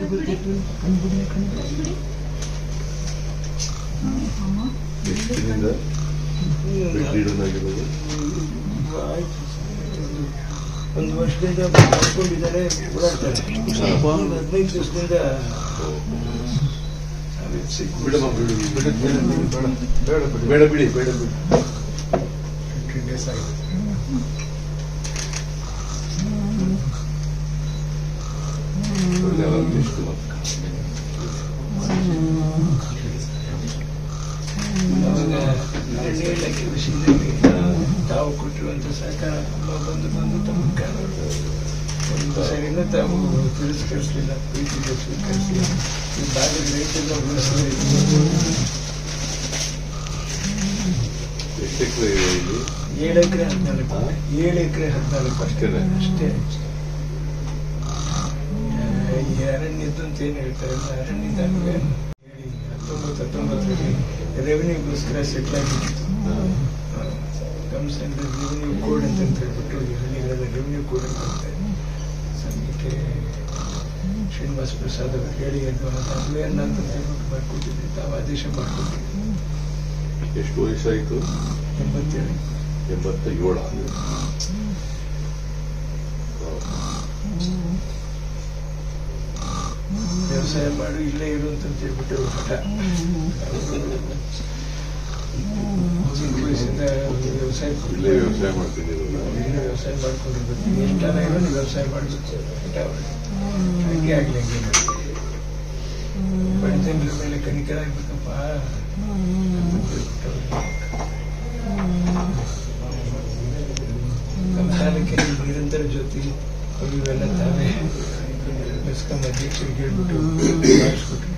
ಎಷ್ಟು ದಿನದಿಂದ ಬೆಡ್ಡಿಡೋನಾಗಿರೋದು ಆಯ್ತು ಒಂದು ವರ್ಷದಿಂದ ಮಾಡ್ಕೊಂಡಿದ್ದಾರೆ ಓಡಾಡ್ತಾರೆ ಒಂದು ಹದಿನೈದು ದಿವಸದಿಂದ ಬಿಡಮ್ಮ ಬಿಡು ಬಿಡು ಬೇಡ ಬೇಡ ಬಿಡಿ ಬೇಡ ಬಿಡಿ ಒಳ್ಳೆ ಆರೋಗ್ಯ ಎಷ್ಟು ಮತ್ತೆ ಹೇಳಕ್ಕೆ ವಿಷಯದಲ್ಲಿ ತಾವು ಕೊಟ್ಟಿರುವಂತ ಸಹಕಾರ ಅಮ್ಮ ಬಂದು ಬಂದು ತಮ್ಮ ಕಾಲ ಒಂದು ಸರಿನೂ ತಾವು ತಿರಸ್ಕರಿಸಲಿಲ್ಲ ಪ್ರೀತಿಗೆ ಸ್ವೀಕರಿಸಲಿಲ್ಲ ಈ ಭಾಗದ ರೈತರೆಲ್ಲ ಉಳಿಸಬೇಕು ಎಷ್ಟು ಎಕರೆ ಇದೆ ಇಲ್ಲಿ ಏಳು ಎಕರೆ ಹದಿನಾಲ್ಕು ಏಳು ಎಕರೆ ಹದಿನಾಲ್ಕು ಅಷ್ಟೇನೆ? ಅಷ್ಟೇ ಆ, ಈ ಅರಣ್ಯದ್ದು ಅಂತ ಏನು ಹೇಳ್ತಾರೆ ಅರಣ್ಯದಾಗ ಹೇಳಿ ಹತ್ತೊಂಬತ್ತು ಹತ್ತೊಂಬತ್ತರಲ್ಲಿ ರೆವಿನ್ಯೂಗೋಸ್ಕರ ಸೆಟ್ಲ್ ಆಗಿತ್ತು ಕಮ್ಸ್ ಅಂಡ್ ರೆವಿನ್ಯೂ ಕೋಡ್ ಅಂತ ಹೇಳ್ಬಿಟ್ಟು ಈ ಹಳ್ಳಿಗಳೆಲ್ಲ ರೆವಿನ್ಯೂ ಕೋಡ್ ಅಂತ ಅಂತಾರೆ ಸಂಘಕ್ಕೆ ಶ್ರೀನಿವಾಸ ಪ್ರಸಾದ್ ಅವರು ಹೇಳಿ ಅದು ಅದುವೇ ಅನ್ನ ಅಂತ ಹೇಳ್ಬಿಟ್ಟು ಮಾಡ್ಕೊಟ್ಟಿದ್ದೆ ತಾವು ಆದೇಶ ಮಾಡ್ಕೊಟ್ಟಿದ್ದೆ ಎಷ್ಟು ವಯಸ್ಸಾಯಿತು ಎಂಬತ್ತೇಳು ಎಂಬತ್ತ ಏಳು ವ್ಯವಸಾಯ ಮಾಡು ಇಲ್ಲೇ ಇರು ಅಂತ ಹೇಳ್ಬಿಟ್ಟು ಹಠ ಚಿಕ್ಕ ವಯಸ್ಸಿಂದ ವ್ಯವಸಾಯ ಇಲ್ಲೇ ವ್ಯವಸಾಯ ಮಾಡ್ತಿದ್ದೀರಲ್ಲ ಇಲ್ಲೇ ವ್ಯವಸಾಯ ಮಾಡ್ಕೊಂಡಿರ್ಬೇಕು ಎಷ್ಟು ಜನ ಇರೋ ನೀವು ವ್ಯವಸಾಯ ಮಾಡಬೇಕು ಹಠ ಅವ್ರಿಗೆ. ಹಂಗೆ ಆಗ್ಲಿ ಹಂಗೆ ಮಾಡಿ ಬಡತನರ ಮೇಲೆ ಕನಿಕರ ಆಗ್ಬೇಕಪ್ಪ ಅಂತ ಹೇಳ್ಬಿಟ್ಟು ನಮ್ಮ ಕಾಲಕ್ಕೆ ಈ ನಿರಂತರ ಜ್ಯೋತಿ ಇವೆಲ್ಲ ತಾವೇ ಬೆಸ್ಕಾಂ ಅಧ್ಯಕ್ಷರಿಗೆ ಹೇಳ್ಬಿಟ್ಟು ಮಾಡಿಸ್ಕೊಟ್ರು